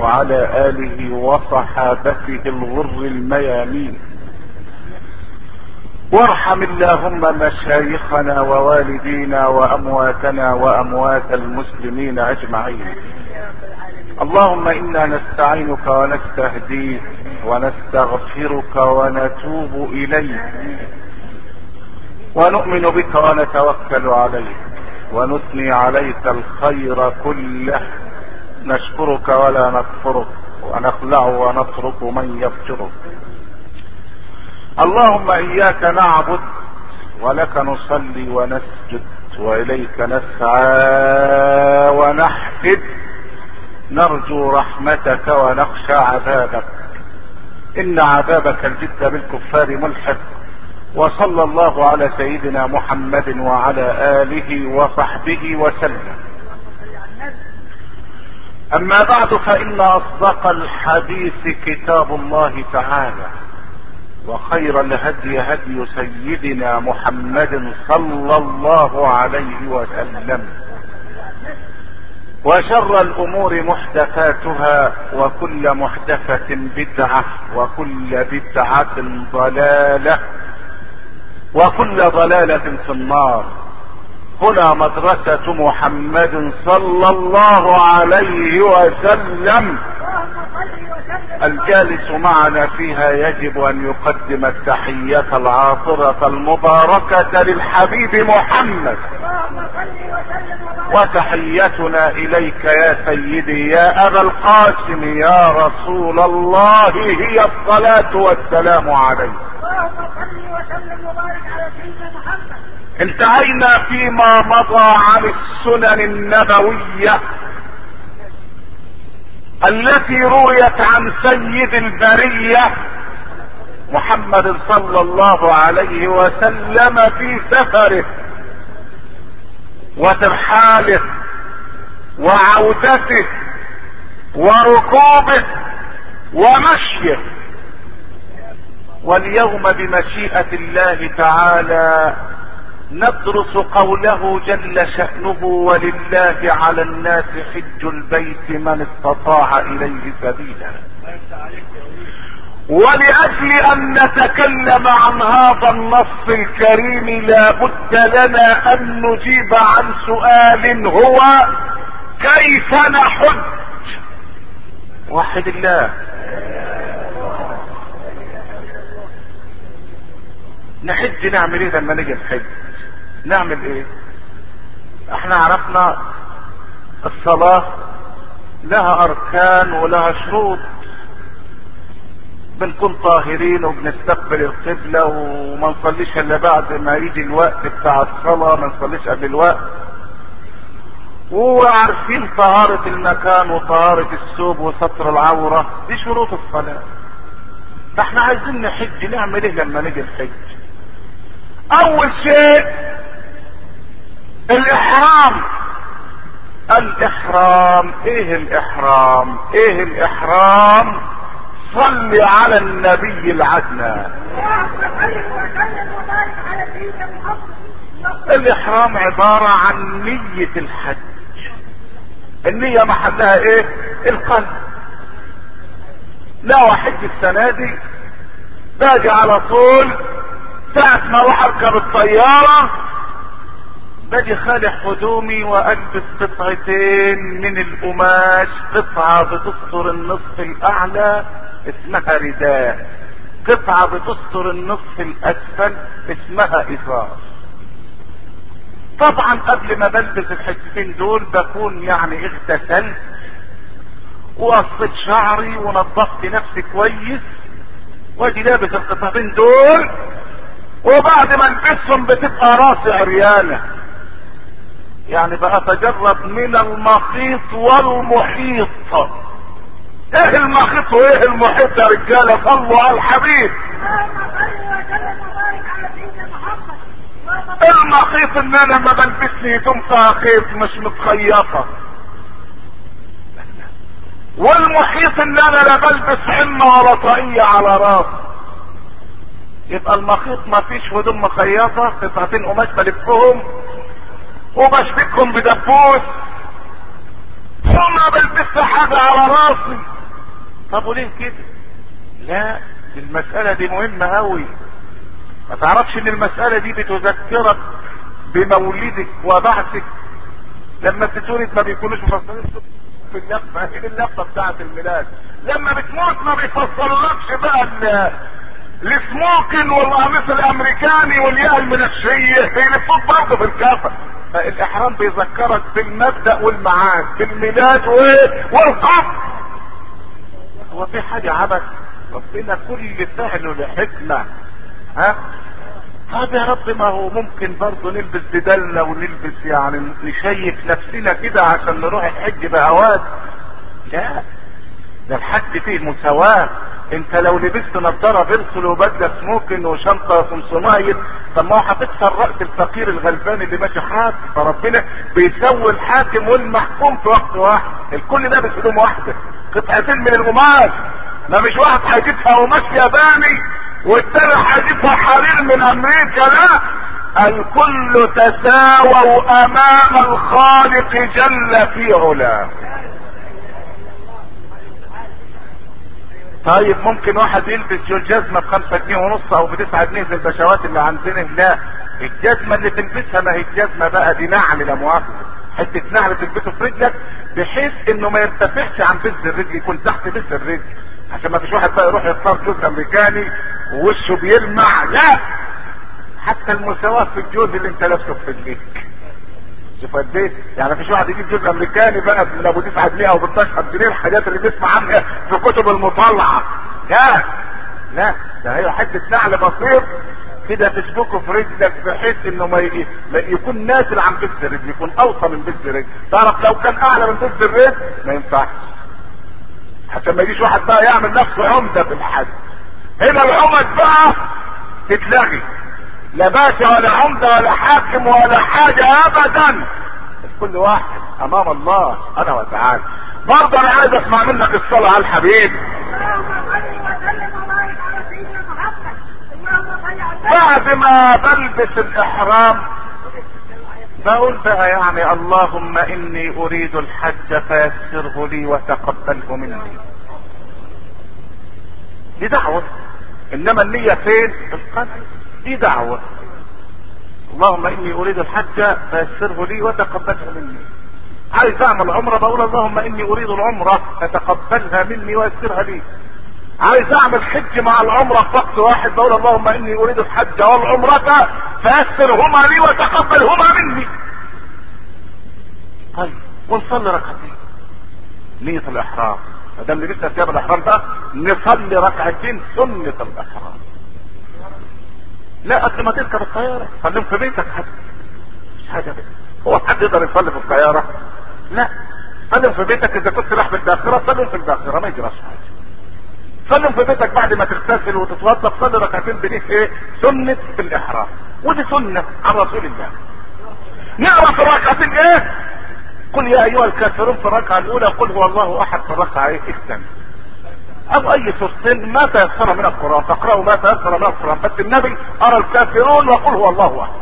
وعلى آله وصحابته الغر الميامين وارحم اللهم مشايخنا ووالدينا وامواتنا واموات المسلمين اجمعين اللهم انا نستعينك ونستهديك ونستغفرك ونتوب اليك ونؤمن بك ونتوكل عليك ونثني عليك الخير كله نشكرك ولا نكفرك ونخلع ونترك من يفجرك اللهم اياك نعبد ولك نصلي ونسجد واليك نسعى ونحفد نرجو رحمتك ونخشى عذابك ان عذابك الجد بالكفار ملحق وصلى الله على سيدنا محمد وعلى اله وصحبه وسلم اما بعد فان اصدق الحديث كتاب الله تعالى وخير الهدي هدي سيدنا محمد صلى الله عليه وسلم وشر الامور محدثاتها وكل محدثة بدعة وكل بدعة ضلالة وكل ضلالة في النار هنا مدرسة محمد صلى الله عليه وسلم الجالس معنا فيها يجب ان يقدم التحية العاطرة المباركة للحبيب محمد وتحيتنا اليك يا سيدي يا ابا القاسم يا رسول الله هي الصلاة والسلام عليك اللهم صل وسلم وبارك على سيدنا محمد انتهينا فيما مضى عن السنن النبوية التي رويت عن سيد البرية محمد صلى الله عليه وسلم في سفره وترحاله وعودته وركوبه ومشيه واليوم بمشيئة الله تعالى ندرس قوله جل شأنه ولله على الناس حج البيت من استطاع إليه سبيلا ولأجل أن نتكلم عن هذا النص الكريم لا بد لنا أن نجيب عن سؤال هو كيف نحج وحد الله نحج نعمل ايه لما نيجي نحج نعمل ايه احنا عرفنا الصلاة لها اركان ولها شروط بنكون طاهرين وبنستقبل القبلة وما نصليش الا بعد ما يجي الوقت بتاع الصلاة ما نصليش قبل الوقت وعارفين طهارة المكان وطهارة الثوب وستر العورة دي شروط الصلاة فاحنا عايزين نحج نعمل ايه لما نيجي نحج اول شيء الاحرام الاحرام ايه الاحرام ايه الاحرام صل على النبي العدنان اللهم صل وسلم وبارك على سيدنا محمد الاحرام عبارة عن نية الحج النية محلها ايه القلب لا واحد السنة دي باجي على طول ساعة ما اروح اركب الطيارة باجي خالع هدومي والبس قطعتين من القماش قطعة بتستر النصف الاعلى اسمها رداء قطعة بتستر النصف الاسفل اسمها ازار طبعا قبل ما بلبس الحتتين دول بكون يعني اغتسلت وقصيت شعري ونظفت نفسي كويس واجي لابس القطعتين دول وبعد ما البسهم بتبقى راسي عريانة يعني بقى اتجرب من المخيط والمحيط ايه المخيط وايه المحيط يا رجالة صلوا على الحبيب اللهم صل وسلم وبارك على سيدنا محمد اللهم المخيط ان انا ما بلبسني هدوم خيط مش متخيطة والمحيط ان انا لا بلبس حمة ولا طاقية على راسي يبقى المخيط ما فيش هدوم مخيطة قطعتين قماش بلفهم وبشبكهم بدبوس وما بلبس حاجة على راسي طب وليه كده لا المسألة دي مهمة قوي ما تعرفش ان المسألة دي بتذكرك بمولدك وبعثك لما بتتولد ما بيكونوش مفصلين في اللفة هي اللفة بتاعة الميلاد لما بتموت ما بيفصلولكش بقى ال- السموكن والقميص الامريكاني والياء المنشية يلفوك برضه في الكافة فالاحرام بيذكرك بالمبدأ والمعاد بالميلاد وايه والقبر هو في حاجة عبث ربنا كل فعله لحكمة ها طب يا رب ما هو ممكن برضه نلبس بدلة ونلبس يعني نشيك نفسنا كده عشان نروح الحج بهوات لا ده الحج فيه مساواة انت لو لبست نظارة بيرسل وبدلة سموكن وشنطة 500 طب ما هو هتكسر رأس الفقير الغلبان اللي ماشي حاكم فربنا بيسوي الحاكم والمحكوم في وقت واحد الكل ده بسلوم واحدة قطعتين من القماش ما مش واحد هيجيبها قماش ياباني والتاني هيجيبها حرير من امريكا لا الكل تساووا امام الخالق جل في علاه طيب ممكن واحد يلبس جول جزمه بخمسة جنيه ونص او بتسعة جنيه زي البشوات اللي عندنا لا الجزمه اللي تلبسها ما هي الجزمه بقى دي نعل لا مؤاخذه حته نعل تلبسه في رجلك بحيث انه ما يرتفعش عن بز الرجل يكون تحت بز الرجل عشان ما فيش واحد بقى يروح يختار جوز امريكاني ووشه بيلمع لا حتى المساواه في الجوز اللي انت لابسه في رجليك شوف قد ايه يعني مفيش واحد يجيب جزء امريكاني بقى من ابو 9 جنيه او ب 12 جنيه الحاجات اللي بنسمع عنها في كتب المطالعه لا لا ده هي حته نعل بسيط كده تشبكه في رجلك بحيث انه ما ي- ما يكون نازل عن بز الرجل يكون اوطى من بز الرجل تعرف لو كان اعلى من بز الرجل ما ينفعش عشان ما يجيش واحد بقى يعمل نفسه عمده في الحج هنا العمد بقى تتلغي لا باشا ولا عمده ولا حاكم ولا حاجه ابدا كل واحد امام الله سبحانه وتعالى برضه انا عايز اسمع منك الصلاه على الحبيب اللهم صل وسلم وبارك على سيدنا محمد اللهم صل على بعد ما بلبس الاحرام بقول بقى يعني اللهم اني اريد الحج فيسره لي وتقبله مني دي دعوة انما النية فين في القلب دي دعوة اللهم اني اريد الحج فيسره لي وتقبله مني عايز اعمل عمرة بقول اللهم اني اريد العمرة فتقبلها مني ويسرها لي عايز اعمل حج مع العمرة في وقت واحد بقول اللهم اني اريد الحج والعمرة فيسرهما لي وتقبلهما مني طيب ونصلي ركعتين نية الاحرام ما دام لبسنا ثياب الاحرام بقى نصلي ركعتين سنة الاحرام لا قبل ما تركب الطيارة صليهم في بيتك حتى مش حاجة بس هو حد يقدر يصلي في الطيارة لا صليهم في بيتك اذا كنت رايح بالباخرة صليهم في الباخرة ما يجراش حاجة صليهم في بيتك بعد ما تغتسل وتتوضا صلي ركعتين بنيه ايه سنة في الاحرام ودي سنة عن رسول الله نقرا في الركعتين ايه قل يا ايها الكافرون في الركعة الاولى قل هو الله احد في الركعة ايه اختم او اي سورتين ما تيسر من القرآن تقرأوا ما تيسر من القرآن بس النبي ارى الكافرون وقل هو الله احد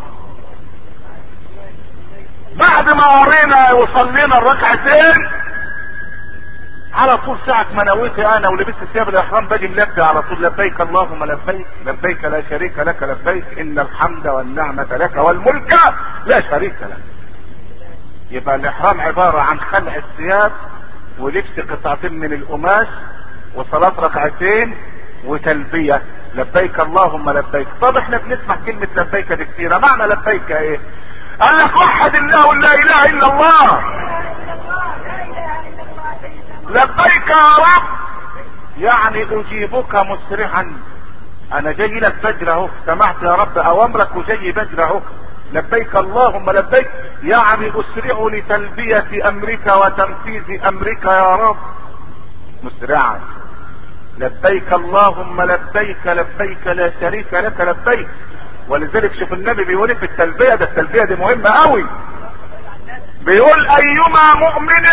بعد ما قرينا وصلينا الركعتين على طول ساعة ما نويت انا ولبست ثياب الاحرام باجي ملبي على طول لبيك اللهم لبيك لبيك لا شريك لك لبيك ان الحمد والنعمة لك والملك لا شريك لك يبقى الاحرام عبارة عن خلع الثياب ولبس قطعتين من القماش وصلاة ركعتين وتلبية لبيك اللهم لبيك طب احنا بنسمع كلمة لبيك دي كتيرة معنى لبيك ايه قال لك وحد الله لا اله الا الله لا اله الا الله سيدنا محمد لبيك يا رب يعني اجيبك مسرعا انا جاي لك بجر اهو سمعت يا رب اوامرك وجاي بجر اهو لبيك اللهم لبيك يعني اسرع لتلبية امرك وتنفيذ امرك يا رب مسرعا لبيك اللهم لبيك لبيك لا شريك لك لبيك ولذلك شوف النبي بيقول إيه في التلبية ده التلبية دي مهمة قوي بيقول ايما مؤمن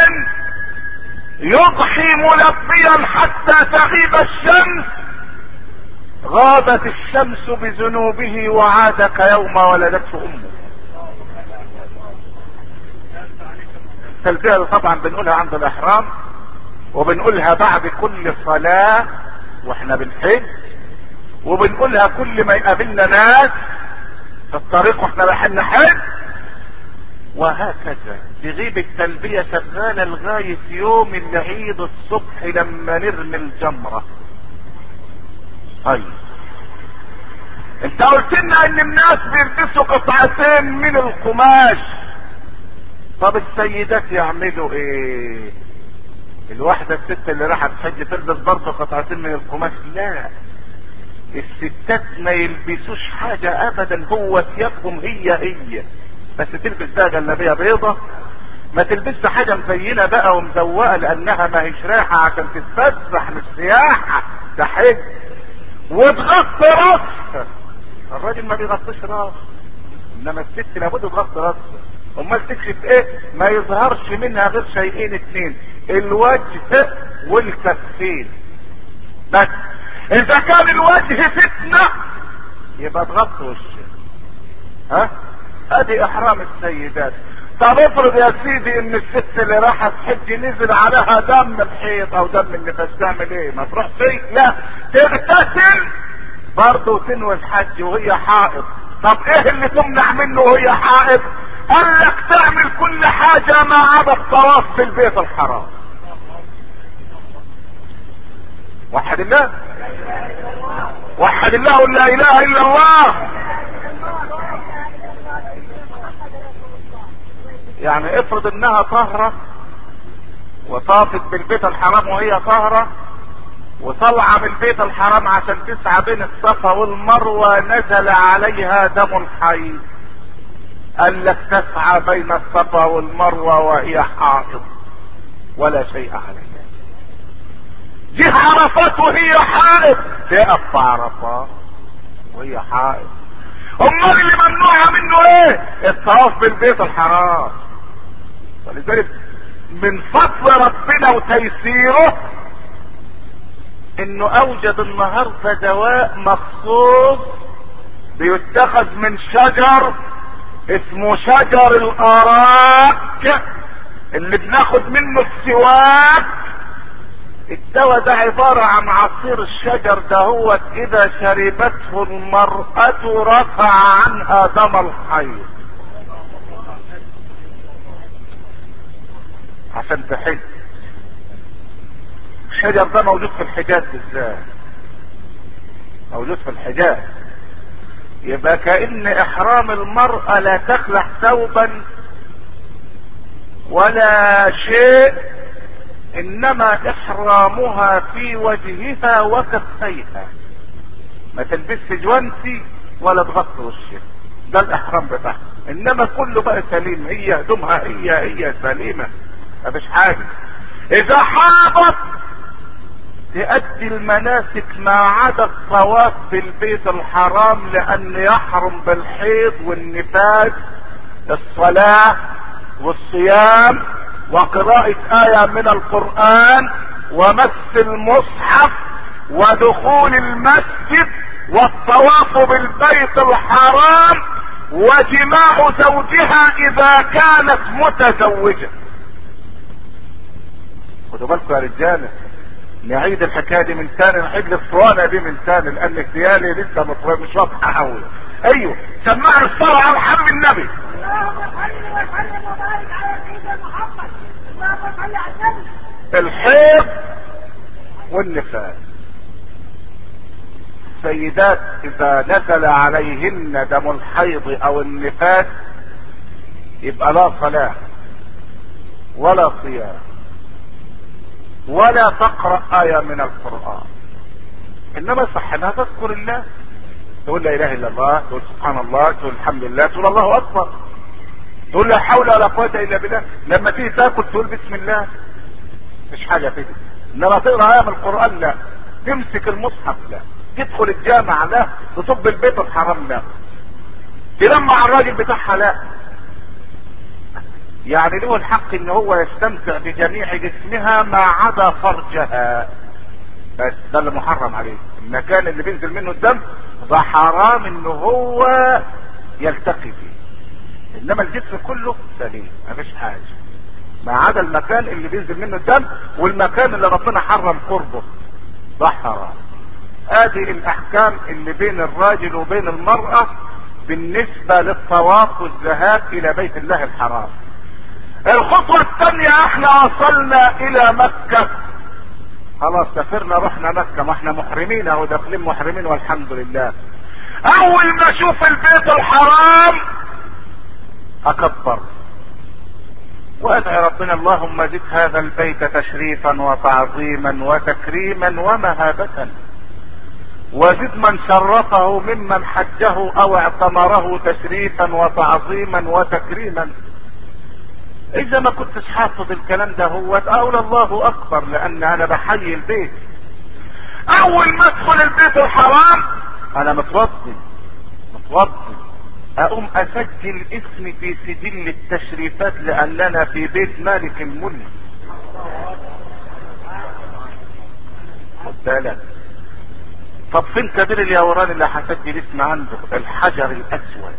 يضحي ملبيا حتى تغيب الشمس غابت الشمس بذنوبه وعاد كيوم ولدته امه التلبية اللي طبعا بنقولها عند الاحرام وبنقولها بعد كل صلاة واحنا بنحج وبنقولها كل ما يقابلنا ناس في الطريق واحنا رايحين نحج وهكذا تغيب التلبية شغالة لغاية يوم العيد الصبح لما نرمي الجمرة طيب انت قلت لنا ان الناس بيلبسوا قطعتين من القماش طب السيدات يعملوا ايه الواحدة الست اللي راحت تحج تلبس برضه قطعتين من القماش لا الستات ما يلبسوش حاجة ابدا هو ثيابهم هي هي بس تلبس بقى جلابيه بيضة ما تلبسش حاجة مزينة بقى ومزوقة لانها ما هيش رايحة عشان تتفسح مش سياحة ده حج وتغطي راسها الراجل ما بيغطيش راسه انما الست لابد تغطي راسها امال تكشف ايه ما يظهرش منها غير شيئين اتنين الوجه والكفين بس اذا كان الوجه فتنة يبقى تغطي وشها ها ادي احرام السيدات طب افرض يا سيدي ان الست اللي راحت حج نزل عليها دم الحيض او دم النفاس تعمل ايه ما تروح شيء لا تغتسل برضه تنوي الحج وهي حائض طب ايه اللي تمنع منه وهي حائض قال لك تعمل كل حاجة ما عدا الطواف في البيت الحرام وحد الله وحد الله لا اله الا الله يعني افرض انها طهرة وطافت بالبيت الحرام وهي طهرة وطلع من البيت الحرام عشان تسعى بين الصفا والمروة نزل عليها دم الحيض قال لك تسعى بين الصفا والمروة وهي حائض ولا شيء عليها جه عرفات وهي حائض تقف في عرفات وهي حائض امال اللي ممنوعة منه ايه الطواف بالبيت الحرام ولذلك من فضل ربنا وتيسيره انه اوجد النهارده دواء مخصوص بيتخذ من شجر اسمه شجر الاراك اللي بناخد منه السواك الدواء ده عبارة عن عصير الشجر ده هو اذا شربته المرأة رفع عنها دم الحيض عشان تحج الشجر ده موجود في الحجاز بالذات موجود في الحجاز يبقى كأن احرام المرأة لا تخلع ثوبا ولا شيء انما احرامها في وجهها وكفيها ما تلبسش جوانتي ولا تغطي وشها ده الاحرام بتاعها انما كله بقى سليم هي هدومها هي هي سليمه مفيش حاجه اذا حاضت تؤدي المناسك ما عدا الطواف بالبيت الحرام لان يحرم بالحيض والنفاس الصلاة والصيام وقراءة آية من القرآن ومس المصحف ودخول المسجد والطواف بالبيت الحرام وجماع زوجها اذا كانت متزوجة خدوا بالكم يا رجاله نعيد الحكايه دي من تاني نعيد الاسطوانه دي من تاني لان اغتيالي لسه مش واضحه قوي ايوه سمعنا الصلاه على حبيب النبي اللهم صل وسلم وبارك على سيدنا محمد اللهم صل على النبي الحيض والنفاس السيدات اذا نزل عليهن دم الحيض او النفاس يبقى لا صلاه ولا صيام ولا تقرأ آية من القرآن إنما صح انها تذكر الله تقول لا إله إلا الله تقول سبحان الله تقول الحمد لله تقول الله أكبر تقول لا حول ولا قوة إلا بالله لما تيجي تاكل تقول بسم الله مش حاجة كده إنما تقرأ آية من القرآن لا تمسك المصحف لا تدخل الجامع لا تصب البيت الحرام لا تلمع الراجل بتاعها لا يعني له الحق ان هو يستمتع بجميع جسمها ما عدا فرجها بس ده اللي محرم عليه المكان اللي بينزل منه الدم ده حرام ان هو يلتقي فيه انما الجسم كله سليم مفيش حاجه ما عدا المكان اللي بينزل منه الدم والمكان اللي ربنا حرم قربه ده حرام ادي الاحكام اللي بين الراجل وبين المرأة بالنسبة للطواف والذهاب الى بيت الله الحرام الخطوة الثانية احنا وصلنا الى مكة خلاص سافرنا رحنا مكة ما احنا محرمين اهو داخلين محرمين والحمد لله اول ما اشوف البيت الحرام اكبر وادعي ربنا اللهم زد هذا البيت تشريفا وتعظيما وتكريما ومهابة وزد من شرفه ممن حجه او اعتمره تشريفا وتعظيما وتكريما اذا ما كنتش حافظ الكلام ده هو اقول الله اكبر لان انا بحيي البيت اول ما ادخل البيت الحرام انا متوضي متوضي اقوم اسجل اسمي في سجل التشريفات لاننا في بيت مالك الملك خد بالك طب فين كبير اليوران اللي هسجل اسمي عنده الحجر الاسود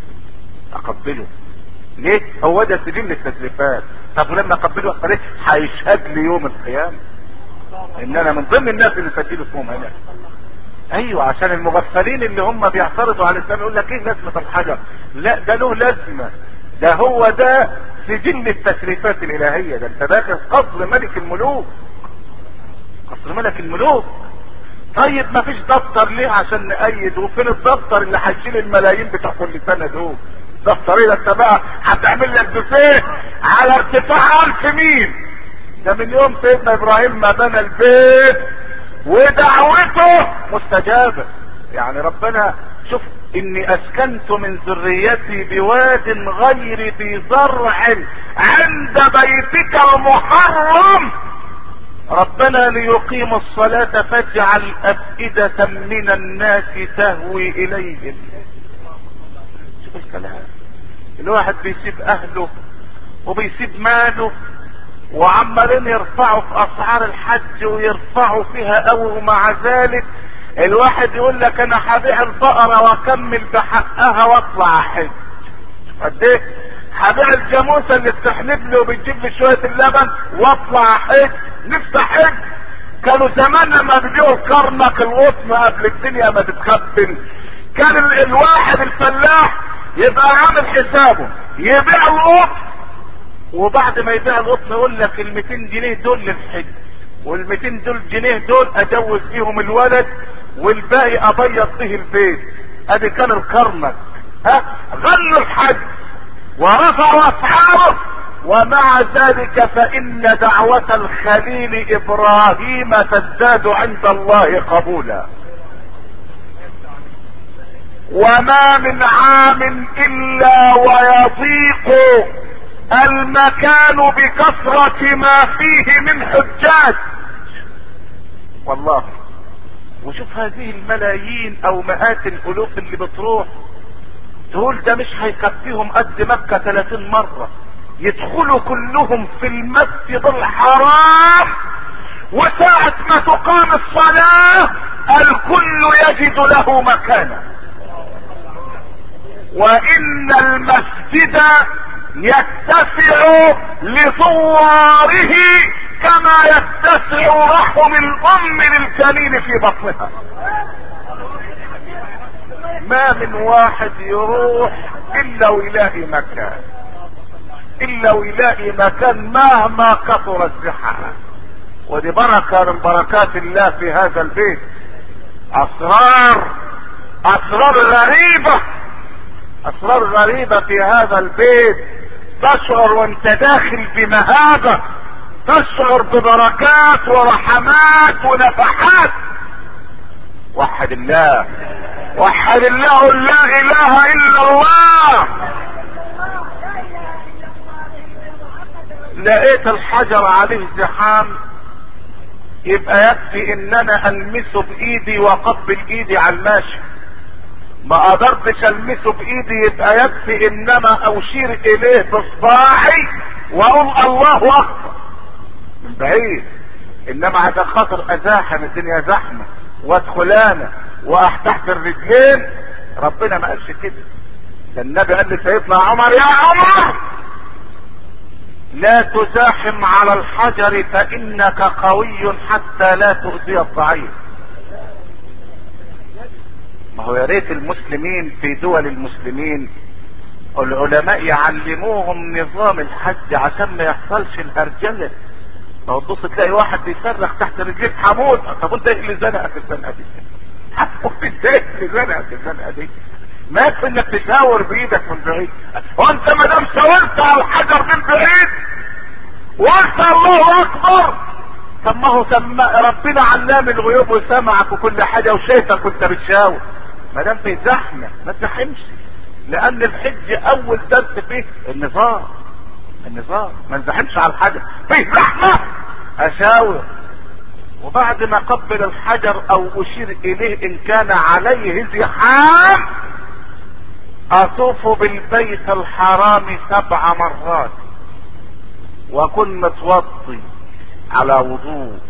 اقبله ليه هو ده سجل التشريفات طب ولما اقبله ليه هيشهد لي يوم القيامه ان انا من ضمن الناس اللي سجلوا اسمهم هنا ايوه عشان المغفلين اللي هم بيعترضوا على الاسلام يقول لك ايه لازمه الحجر لا ده له لازمه ده هو ده سجل التشريفات الالهيه ده انت داخل قصر ملك الملوك قصر ملك الملوك طيب ما فيش دفتر ليه عشان نأيد وفين الدفتر اللي هيشيل الملايين بتاع كل سنه دول دفتر ايه ده انت بقى هتعمل لك بوفيه على ارتفاع الف ميل ده من يوم سيدنا ابراهيم ما بنى البيت ودعوته مستجابة يعني ربنا شوف اني اسكنت من ذريتي بواد غير ذي زرع عند بيتك المحرم ربنا ليقيم الصلاة فاجعل افئدة من الناس تهوي اليهم شوف الكلام الواحد بيسيب اهله وبيسيب ماله وعمالين يرفعوا في اسعار الحج ويرفعوا فيها قوي ومع ذلك الواحد يقول لك انا هبيع البقرة واكمل بحقها واطلع احج قد ايه هبيع الجاموسة اللي بتحلب لي وبتجيب لي شوية اللبن واطلع احج نفسي احج كانوا زمان لما بيبيعوا الكرنك القطن قبل الدنيا ما تتخبل كان ال- الواحد الفلاح يبقى عامل حسابه يبيع القطن وبعد ما يبيع القطن يقول لك ال 200 جنيه دول للحج وال 200 دول جنيه دول اجوز بيهم الولد والباقي ابيض به البيت ادي كان الكرنك ها غلوا الحج ورفعوا اسعاره ومع ذلك فان دعوة الخليل ابراهيم تزداد عند الله قبولا وما من عام الا ويضيق المكان بكثرة ما فيه من حجاج والله وشوف هذه الملايين او مئات الالوف اللي بتروح تقول ده مش هيكفيهم قد مكة 30 مرة يدخلوا كلهم في المسجد الحرام وساعة ما تقام الصلاة الكل يجد له مكانا وان المسجد يتسع لزواره كما يتسع رحم الام للجنين في بطنها ما من واحد يروح الا ويلاقي مكان الا ويلاقي مكان مهما كثر الزحام ودي بركة من بركات الله في هذا البيت اسرار اسرار غريبة اسرار غريبة في هذا البيت تشعر وانت داخل بمهابة تشعر ببركات ورحمات ونفحات وحد الله وحد الله لا اله الا الله لا اله الا الله سيدنا محمد لقيت الحجر عليه زحام يبقى يكفي ان انا المسه بايدي واقبل ايدي على الماشي ما قدرتش المسه بايدي يبقى يكفي انما اشير اليه باصبعي واقول الله اكبر من بعيد انما عشان خاطر ازاحم الدنيا زحمه وادخل انا واقف تحت الرجلين ربنا ما قالش كده ده النبي قال لسيدنا عمر يا عمر لا تزاحم على الحجر فانك قوي حتى لا تؤذي الضعيف ما هو يا ريت المسلمين في دول المسلمين العلماء يعلموهم نظام الحج عشان ما يحصلش الهرجله لو تبص تلاقي واحد بيصرخ تحت رجليك حمود طب انت ايه اللي زنقك الزنقه دي؟ حمود انت ايه اللي زنقك الزنقه دي؟ ما يكفي انك تشاور بايدك من بعيد وانت ما دام شاورت على الحجر من بعيد وقلت الله اكبر طب ما هو سم... ربنا علام الغيوب وسمعك وكل حاجه وشايفك وانت بتشاور ما دام في زحمه ما تزحمش لان الحج اول درس فيه النظام النظام ما نزحمش على الحجر في زحمه اشاور وبعد ما قبل الحجر او اشير اليه ان كان عليه زحام اطوف بالبيت الحرام سبع مرات وكن متوضي على وضوء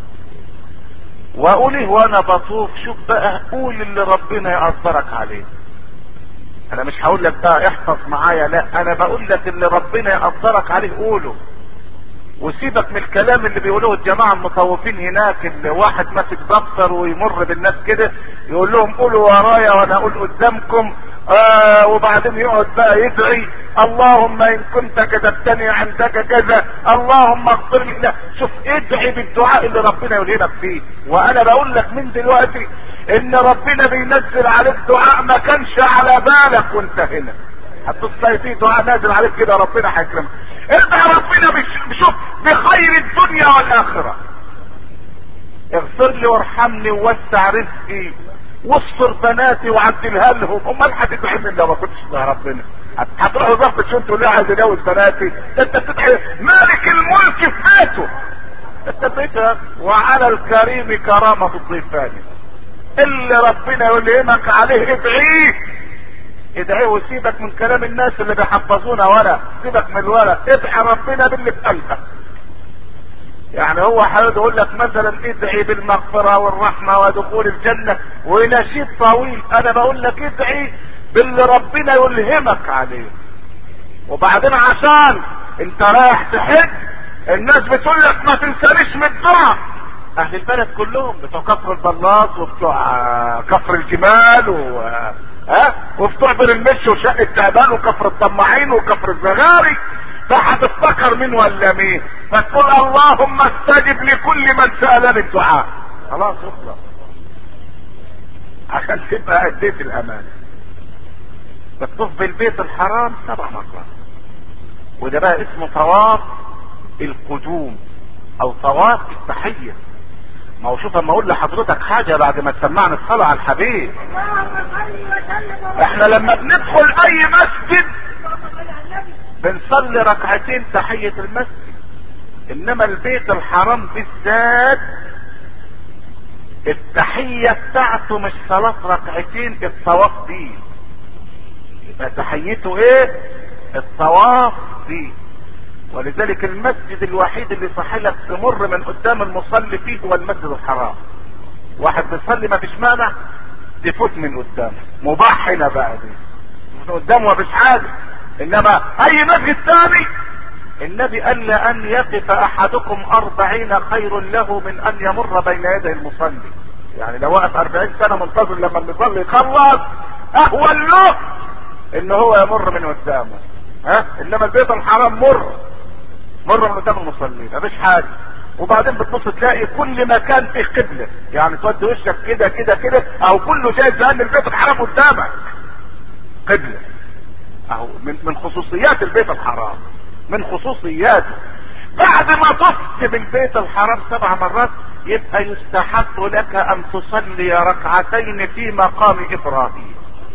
واقوله وانا بطوف شوف بقى قول اللي ربنا يقدرك عليه انا مش هقول لك بقى احفظ معايا لا انا بقول لك اللي ربنا يقدرك عليه قوله وسيبك من الكلام اللي بيقولوه الجماعة المطوفين هناك اللي واحد ماسك دفتر ويمر بالناس كده يقول لهم قولوا ورايا وانا اقول قدامكم آه وبعدين يقعد بقى يدعي اللهم ان كنت كتبتني عندك كذا اللهم اغفر لي لا شوف ادعي بالدعاء اللي ربنا يلهمك فيه وانا بقول لك من دلوقتي ان ربنا بينزل عليك دعاء ما كانش على بالك وانت هنا هتبص تلاقي فيه دعاء نازل عليك كده ربنا هيكرمك ادعي ربنا بشوف بخير الدنيا والاخره اغفر لي وارحمني ووسع رزقي واستر بناتي وعدلها لهم امال هتدعي من لو ما كنتش مع ربنا هتروحوا ضغط شو انتوا ليه عايز اجوز بناتي ده انت بتدعي مالك الملك في بيته انت بيتها وعلى الكريم كرامه الضيفان اللي ربنا يلهمك عليه ادعيه ادعيه وسيبك من كلام الناس اللي بيحفظونا ورق سيبك من الورق ادعي ربنا باللي في قلبك يعني هو حابب يقول لك مثلا ادعي بالمغفرة والرحمة ودخول الجنة ونشيد طويل انا بقول لك ادعي باللي ربنا يلهمك عليه وبعدين عشان انت رايح تحج الناس بتقول لك ما تنسانيش من الدعاء اهل البلد كلهم بتوع كفر البلاط وبتوع كفر الجمال و ها وبتوع بير المش وشق التعبان وكفر الطماعين وكفر الزغاري فهتفتكر مين ولا مين فتقول اللهم استجب لكل من سألني الدعاء خلاص اخلص عشان تبقى اديت الامانة بتطوف بالبيت الحرام سبع مرات وده بقى اسمه طواف القدوم او طواف التحية ما هو شوف اما اقول لحضرتك حاجة بعد ما تسمعنا الصلاة على الحبيب اللهم صل وسلم وبارك احنا لما بندخل اي مسجد اللهم صل على النبي بنصلي ركعتين تحية المسجد انما البيت الحرام بالذات التحية بتاعته مش صلاة ركعتين الطواف بيه يبقى تحيته ايه الطواف بيه ولذلك المسجد الوحيد اللي صح لك تمر من قدام المصلي فيه هو المسجد الحرام واحد بيصلي ما فيش مانع تفوت من قدامه مباح هنا بقى دي من قدامه ما فيش حاجه انما اي مسجد ثاني النبي قال لأن يقف احدكم اربعين خير له من ان يمر بين يدي المصلي يعني لو وقف اربعين سنة منتظر لما المصلي يخلص اهون له ان هو يمر من قدامه ها انما البيت الحرام مر مر من قدام المصلين مفيش حاجة وبعدين بتبص تلاقي كل مكان فيه قبلة يعني تودي وشك كده كده كده او كله شايف لان البيت الحرام قدامك قبلة اهو من من خصوصيات البيت الحرام من خصوصياته بعد ما طفت بالبيت الحرام سبع مرات يبقى يستحب لك ان تصلي ركعتين في مقام ابراهيم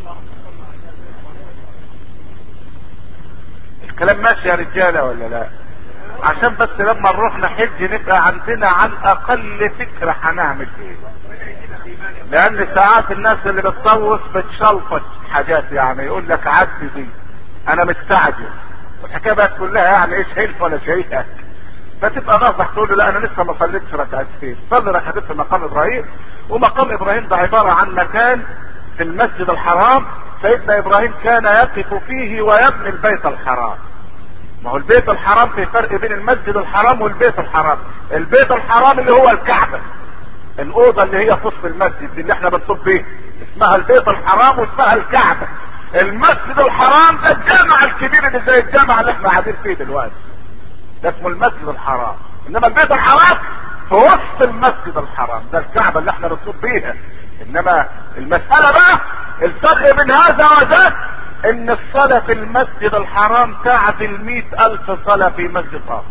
الكلام ماشي يا رجاله ولا لا عشان بس لما نروح نحج نبقى عندنا على الاقل فكره هنعمل ايه لان ساعات الناس اللي بتطوف بتشلفط حاجات يعني يقول لك عدي دي انا مستعجل والحكايه بقت كلها يعني ايش هيلف ولا شيء فتبقى ناصح تقول له لا انا لسه ما صليتش ركعتين صلي ركعتين في مقام ابراهيم ومقام ابراهيم ده عباره عن مكان في المسجد الحرام سيدنا ابراهيم كان يقف فيه ويبني البيت الحرام ما هو البيت الحرام في فرق بين المسجد الحرام والبيت الحرام البيت الحرام اللي هو الكعبة الأوضة اللي هي في وسط المسجد دي اللي احنا بنصب فيها اسمها البيت الحرام واسمها الكعبة المسجد الحرام ده الجامع الكبير اللي زي الجامع اللي احنا قاعدين فيه دلوقتي ده اسمه المسجد الحرام انما البيت الحرام في وسط المسجد الحرام ده الكعبة اللي احنا بنصب فيها انما المسألة بقى الفرق بين هذا وذاك ان الصلاة في المسجد الحرام تعدل مئة الف صلاة في مسجد اخر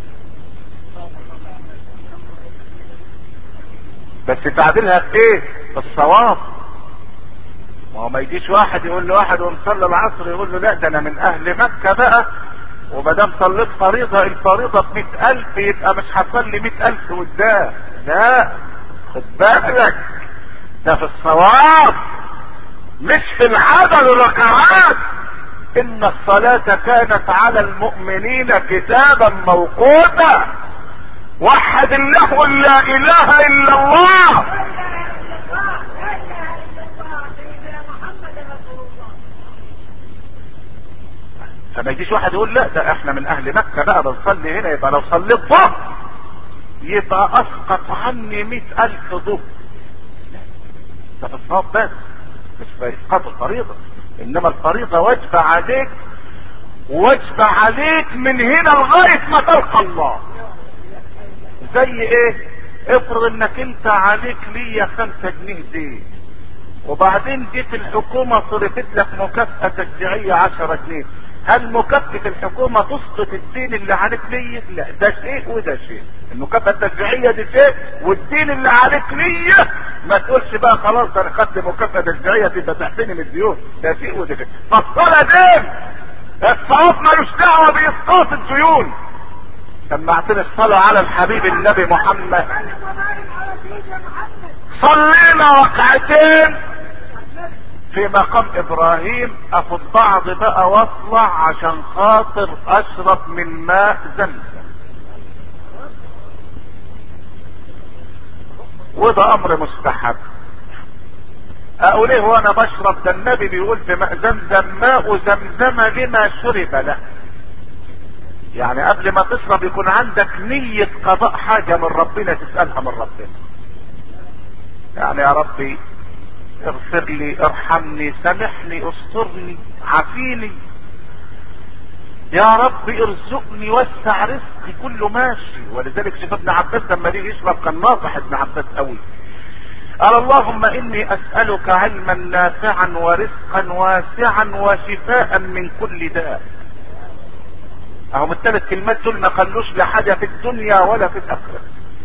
بس تعديلها في ايه في الصواب ما هو ما يجيش واحد يقول لواحد ومصلي العصر يقول له لا ده انا من اهل مكة بقى وما دام صليت فريضة الفريضة بمئة الف يبقى مش هصلي مئة الف قدام لا خد بالك ده في الصواب مش في العدد الركعات ان الصلاة كانت على المؤمنين كتابا موقوتا وحد الله لا اله الا الله لا اله الا الله لا اله الا الله سيدنا محمد رسول الله فما يجيش واحد يقول لا ده احنا من اهل مكة بقى بنصلي هنا يبقى لو صليت ظهر يبقى اسقط عني مئة الف ظهر لا، ده في الصواب بس مش في اسقاط الفريضة انما الفريضة واجبة عليك واجبة عليك من هنا لغاية ما تلقى الله زي ايه افرض انك انت عليك ليا خمسة جنيه دين وبعدين جيت الحكومة صرفت لك مكافأة تشجيعية عشرة جنيه هل مكافأة الحكومة تسقط الدين اللي عليك ليا؟ لا ده شيء وده شيء المكافأة التشجيعية دي شيء والدين اللي عليك ليا ما تقولش بقى خلاص ده انا خدت مكافأة تشجيعية تبقى تحتني من الديون ده شيء وده شيء فالصلاة دين الصواب ملوش دعوة بإسقاط الديون سمعتني الصلاة على الحبيب النبي محمد سلم وبارك على سيدنا محمد صلينا ركعتين في مقام ابراهيم اخد بعض بقى واطلع عشان خاطر اشرب من ماء زمزم وده امر مستحب اقول ايه وانا بشرب ده النبي بيقول في ماء زمزم ماء زمزم لما شرب له يعني قبل ما تشرب يكون عندك نية قضاء حاجة من ربنا تسألها من ربنا يعني يا ربي اغفر لي ارحمني سامحني استرني عافيني يا رب ارزقني وسع رزقي كله ماشي ولذلك شوف ابن عباس لما جه يشرب كان ناصح ابن عباس قوي قال اللهم اني اسالك علما نافعا ورزقا واسعا وشفاء من كل داء اهم الثلاث كلمات دول ما خلوش لا حاجه في الدنيا ولا في الاخره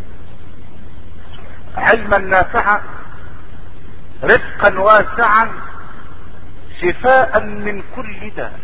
علما نافعا رزقا واسعا شفاء من كل داء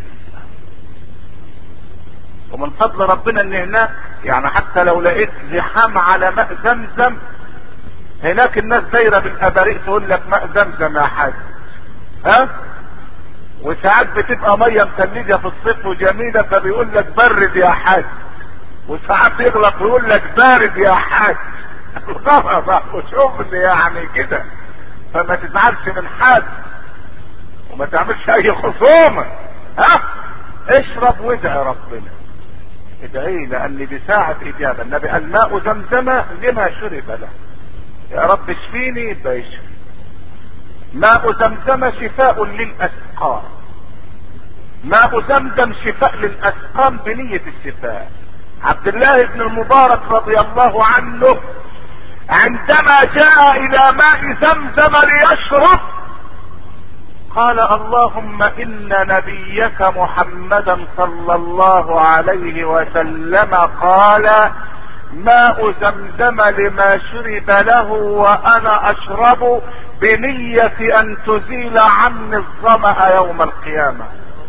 ومن فضل ربنا ان هناك يعني حتى لو لقيت زحام على ماء زمزم هناك الناس دايره بالاباريق تقول لك ماء زمزم يا حاج ها وساعات بتبقى ميه مثلجه في الصيف وجميله فبيقول لك برد يا حاج وساعات يغلط ويقول لك بارد يا حاج غلط وشغل يعني كده فما تزعلش من حد وما تعملش اي خصومه ها اشرب وادعي ربنا ادعي لان دي ساعة اجابة النبي قال ماء زمزم لما شرب له يا رب اشفيني يبقى يشفي ماء زمزم شفاء للاسقام ماء زمزم شفاء للاسقام بنية الشفاء عبد الله بن المبارك رضي الله عنه عندما جاء الى ماء زمزم ليشرب قال اللهم ان نبيك محمدا صلى الله عليه وسلم قال ماء زمزم لما شرب له وانا اشرب بنية ان تزيل عني الظمأ يوم القيامة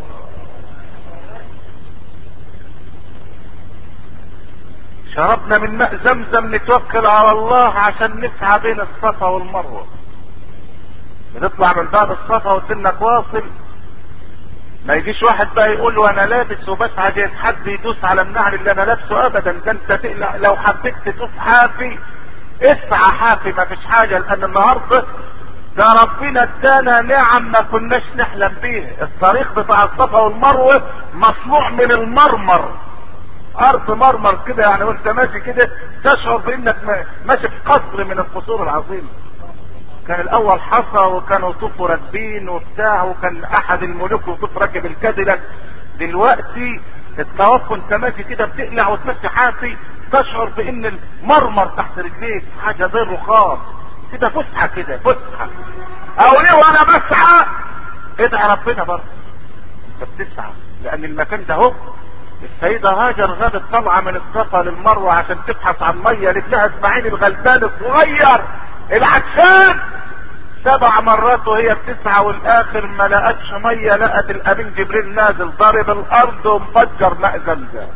شربنا من ماء زمزم نتوكل على الله عشان نسعى بين الصفا والمروه بتطلع من باب الصفا وسنك واصل ما يجيش واحد بقى يقول وانا لابس وبسعى جايز حد يدوس على النعل اللي انا لابسه ابدا ده انت تقلق لو حبيت تشوف حافي اسعى حافي ما فيش حاجه لان النهارده ده ربنا ادانا نعم ما كناش نحلم بيها الطريق بتاع الصفا والمروه مصنوع من المرمر ارض مرمر كده يعني وانت ماشي كده تشعر بانك ماشي في قصر من القصور العظيمه كان الاول حصى وكانوا يطوفوا راكبين وبتاع وكان احد الملوك يطوف راكب الكاديلاك دلوقتي الطواف وانت ماشي كده بتقلع وتمشي حافي تشعر بان المرمر تحت رجليك حاجه زي الرخام كده فسحه كده فسحه او ليه وانا بسعى ادعي ربنا برضه انت بتسعى لان المكان ده اهو السيدة هاجر غابت طالعة من الصفا للمروة عشان تبحث عن مية لابنها اسماعيل الغلبان الصغير العكسان سبع مرات وهي بتسعى والاخر ما لقتش مية لقت الامين جبريل نازل ضارب الارض ومفجر ماء زمزم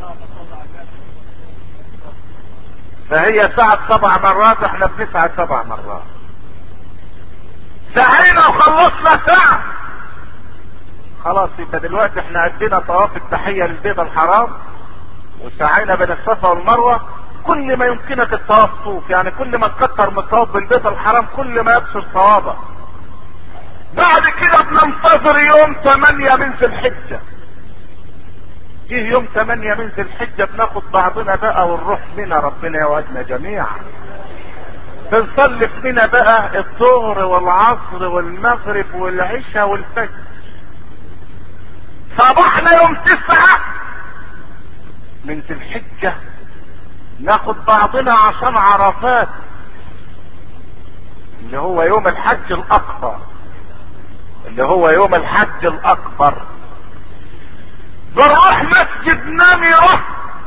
فهي سعت سبع مرات احنا بنسعى سبع مرات سعينا وخلصنا سعة خلاص يبقى دلوقتي احنا عندنا طواف التحية للبيت الحرام وسعينا بين الصفا والمروة كل ما يمكنك الطواف طوف يعني كل ما تكتر من الطواف بالبيت الحرام كل ما يبصر صوابك بعد كده بننتظر يوم 8 من ذي الحجة جه يوم 8 من ذي الحجة بناخد بعضنا بقى ونروح منى ربنا يوعدنا جميعا بنصلي في منى بقى الظهر والعصر والمغرب والعشاء والفجر صباحنا يوم تسعة من ذي الحجة ناخد بعضنا عشان عرفات اللي هو يوم الحج الاكبر اللي هو يوم الحج الاكبر بنروح مسجد نمرة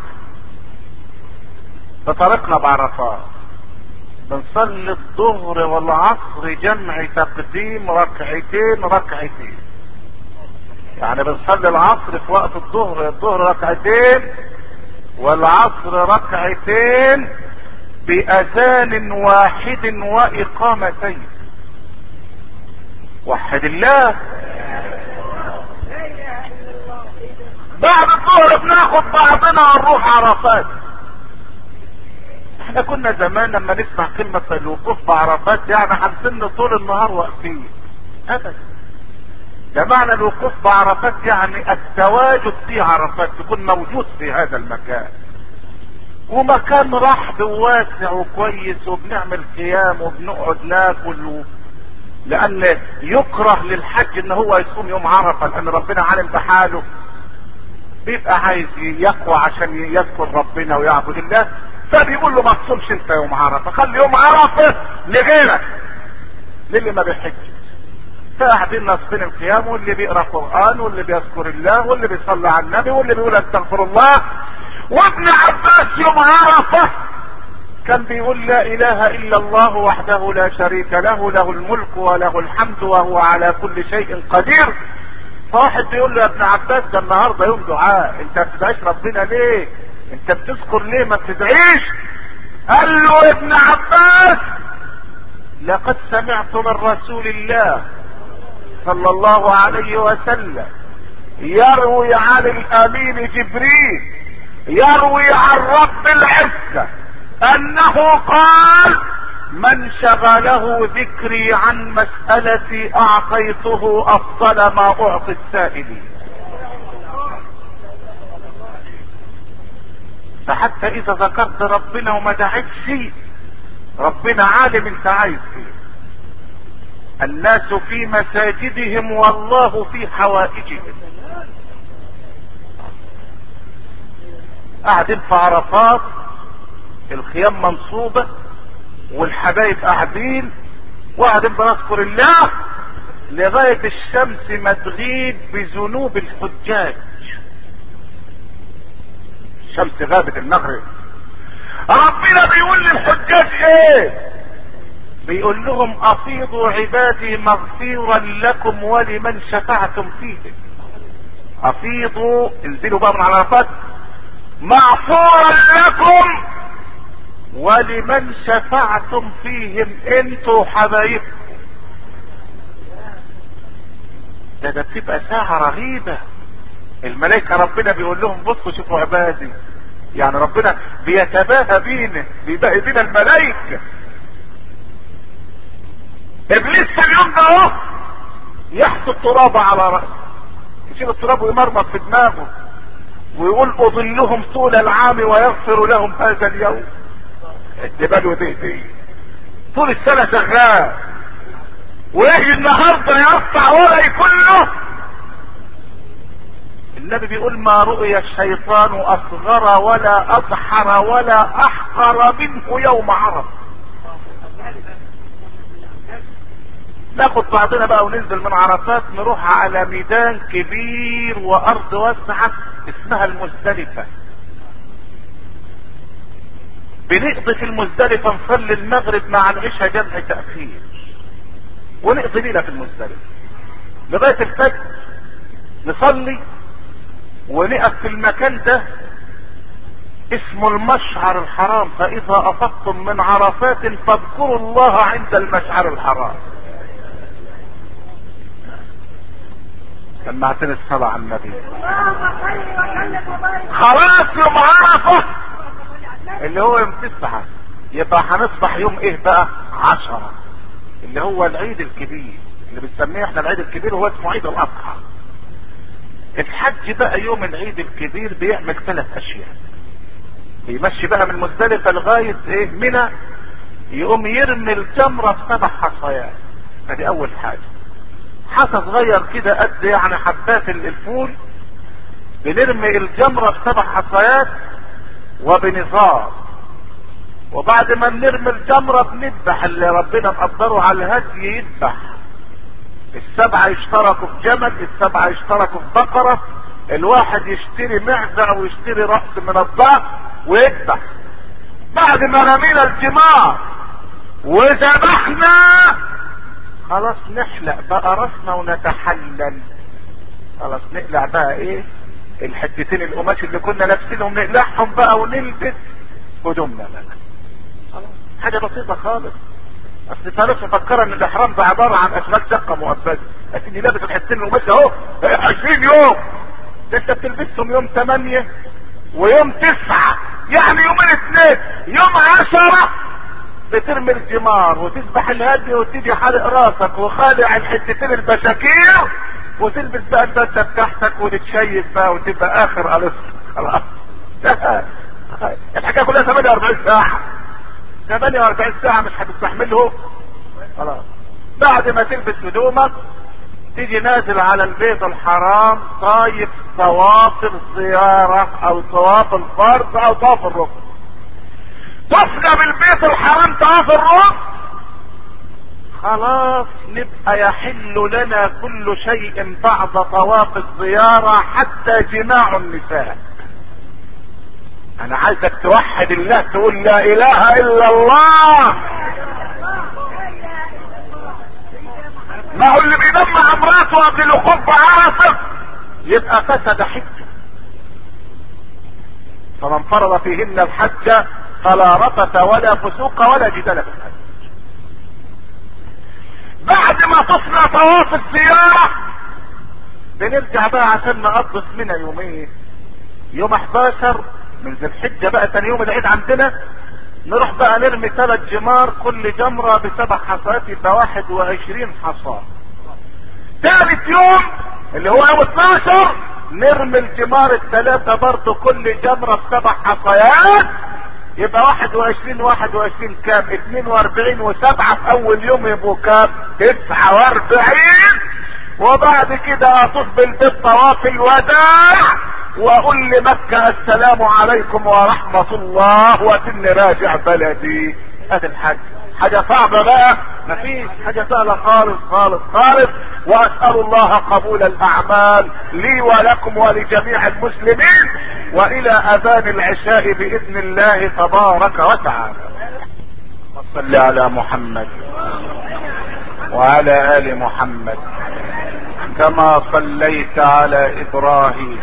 بطريقنا بعرفات بنصلي الظهر والعصر جمع تقديم ركعتين ركعتين يعني بنصلي العصر في وقت الظهر الظهر ركعتين والعصر ركعتين بأذان واحد وإقامتين وحد الله بعد الظهر بناخد بعضنا ونروح عرفات احنا كنا زمان لما نسمع كلمة الوقوف بعرفات يعني حاسين طول النهار واقفين ابدا ده معنى الوقوف بعرفات يعني التواجد في عرفات تكون موجود في هذا المكان ومكان رحب وواسع وكويس وبنعمل قيام وبنقعد ناكل و... لان يكره للحج ان هو يصوم يوم عرفه لان ربنا عالم بحاله بيبقى عايز يقوى عشان يذكر ربنا ويعبد الله فبيقول له ما تصومش انت يوم عرفه خلي يوم عرفه لغيرك للي ما بيحجش فقاعدين ناصفين القيام واللي بيقرا قران واللي بيذكر الله واللي بيصلي على النبي واللي بيقول استغفر الله وابن عباس يوم عرفه كان بيقول لا اله الا الله وحده لا شريك له له الملك وله الحمد وهو على كل شيء قدير فواحد بيقول له يا ابن عباس ده النهارده يوم دعاء انت ما بتدعيش ربنا ليه انت بتذكر ليه ما بتدعيش قال له يا ابن عباس لقد سمعت من رسول الله صلى الله عليه وسلم يروي عن الامين جبريل يروي عن رب العزة انه قال من شغله ذكري عن مسألتي اعطيته افضل ما اعطي السائلين فحتى اذا ذكرت ربنا وما دعيتش ربنا عالم انت عايز ايه الناس في مساجدهم والله في حوائجهم قاعدين في عرفات الخيام منصوبة والحبايب قاعدين وقاعدين بنذكر الله لغاية الشمس ما تغيب بذنوب الحجاج الشمس غابت المغرب ربنا بيقول للحجاج ايه بيقول لهم افيضوا عبادي مغفورا لكم ولمن شفعتم فيهم افيضوا انزلوا بقى من على عرفات مغفورا لكم ولمن شفعتم فيهم انتوا حبايبكم ده ده بتبقى ساعة رهيبة الملائكة ربنا بيقول لهم بصوا شوفوا عبادي يعني ربنا بيتباهى بينا بيباهي بينا الملائكة ابليس في اليوم ده اهو يحط التراب على راسه يشيل التراب ويمرمط في دماغه ويقول اضلهم طول العام ويغفر لهم هذا اليوم الجبال وتهدي طول السنة شغال ويجي النهارده يقطع ورقي كله النبي بيقول ما رؤي الشيطان اصغر ولا اضحر ولا احقر منه يوم عرف ناخد بعضنا بقى وننزل من عرفات نروح على ميدان كبير وارض واسعة اسمها المزدلفة بنقضي في المزدلفة نصلي المغرب مع العشاء جمع تأخير ونقضي ليلة في المزدلفة لغاية الفجر نصلي ونقف في المكان ده اسمه المشعر الحرام فاذا افضتم من عرفات فاذكروا الله عند المشعر الحرام سمعتني الصلاة على النبي اللهم صل وسلم وبارك خلاص يوم عرفة اللي هو يوم تسعة يبقى هنصبح يوم ايه بقى عشرة اللي هو العيد الكبير اللي بنسميه احنا العيد الكبير هو اسمه عيد الاضحى الحج بقى يوم العيد الكبير بيعمل ثلاث اشياء بيمشي بقى من مزدلفة لغاية ايه منى يقوم يرمي الجمرة في سبع حصيات ادي اول حاجة حصى صغير كده قد يعني حبات الفول بنرمي الجمرة في سبع حصيات وبنظام وبعد ما نرمي الجمرة بنذبح اللي ربنا مقدره على الهدي يذبح السبعة يشتركوا في جمل السبعة يشتركوا في بقرة الواحد يشتري معزة او يشتري رأس من الضعف ويذبح بعد ما رمينا الجمار وذبحنا خلاص نحلق بقى راسنا ونتحلل خلاص نقلع بقى ايه الحتتين القماش اللي كنا لابسينهم نقلعهم بقى ونلبس هدومنا بقى خلاص حاجه بسيطه خالص اصل تعرف مفكره ان الاحرام ده عباره عن اشباك شقه مؤبده لكني لابس الحتتين القماش اهو 20 يوم ده انت بتلبسهم يوم 8 ويوم 9 يعني يومين اثنين يوم 10 بترمي الجمار وتذبح الهدي وتيجي حالق راسك وخالع الحتتين البشاكير وتلبس بقى البدله بتاعتك وتتشيك بقى وتبقى اخر الف خلاص الحكايه كلها 48 ساعه 48 ساعه مش هتستحمله خلاص بعد ما تلبس هدومك تيجي نازل على البيت الحرام طايف طواف الزيارة او طواف الفرض او طواف الركن تفنى بالبيت الحرام طواف الركن خلاص نبقى يحل لنا كل شيء بعد طواف الزيارة حتى جماع النساء انا عايزك توحد الله تقول لا اله الا الله ما هو اللي بيدمع امراته قبل الوقوف بعرفه يبقى فسد حجه فمن فرض فيهن الحج فلا رفث ولا فسوق ولا جدال في الحج بعد ما تصنع طواف الزيارة بنرجع بقى عشان نقضي منها يومين يوم 11 من ذي الحجة بقى تاني يوم العيد عندنا نروح بقى نرمي ثلاث جمار كل جمرة بسبع حصات يبقى 21 حصاة ثالث يوم اللي هو يوم 12 نرمي الجمار الثلاثة برضه كل جمرة بسبع حصيات يبقى 21 21 كام 42 وسبعة في اول يوم يبقوا كام 49 وبعد كده اطوف بالبيت طواف الوداع واقول لمكة السلام عليكم ورحمة الله واتني راجع بلدي هذا الحج حاجة صعبة بقى مفيش حاجة سهلة خالص خالص خالص واسأل الله قبول الاعمال لي ولكم ولجميع المسلمين والى اذان العشاء باذن الله تبارك وتعالى صل على محمد وعلى ال محمد كما صليت على ابراهيم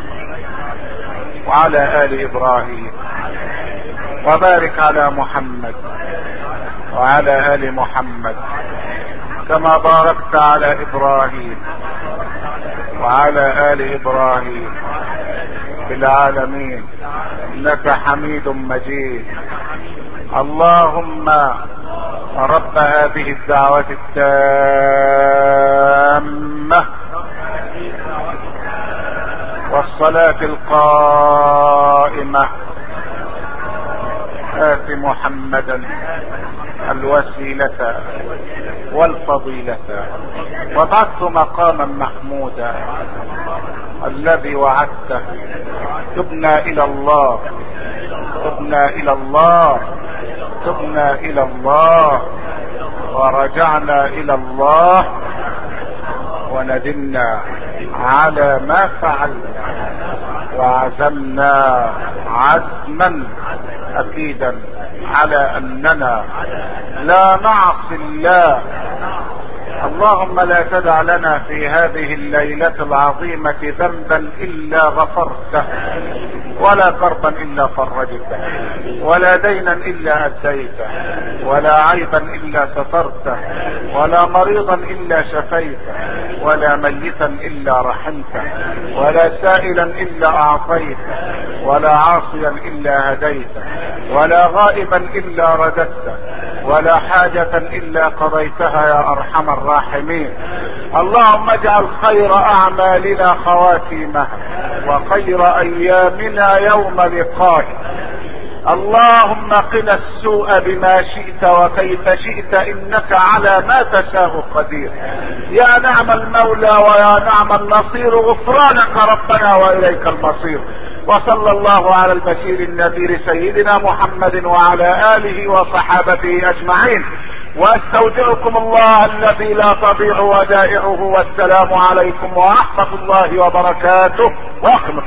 وعلى ال ابراهيم وبارك على محمد وعلى ال محمد كما باركت على ابراهيم وعلى ال ابراهيم في العالمين انك حميد مجيد اللهم رب هذه الدعوة التامة والصلاة القائمة آت محمدا الوسيلة والفضيلة وبعثت مقاما محمودا الذي وعدته تبنا الى الله تبنا الى الله تبنا الى الله ورجعنا الى الله وندمنا على ما فعلنا وعزمنا عزما اكيدا على اننا لا نعصي الله اللهم لا تدع لنا في هذه الليلة العظيمة ذنبا الا غفرته ولا كربا الا فرجته ولا دينا الا اديته ولا عيبا الا سترته ولا مريضا الا شفيته ولا ميتا الا رحمته ولا سائلا الا اعطيته ولا عاصيا الا هديته ولا غائبا الا رددته ولا حاجة الا قضيتها يا ارحم الراحمين اللهم اجعل خير اعمالنا خواتيمها وخير ايامنا يوم لقائك اللهم قنا السوء بما شئت وكيف شئت انك على ما تشاء قدير يا نعم المولى ويا نعم النصير غفرانك ربنا واليك المصير وصلى الله على البشير النذير سيدنا محمد وعلى اله وصحابته اجمعين واستودعكم الله الذي لا تضيع ودائعه والسلام عليكم ورحمه الله وبركاته واخلص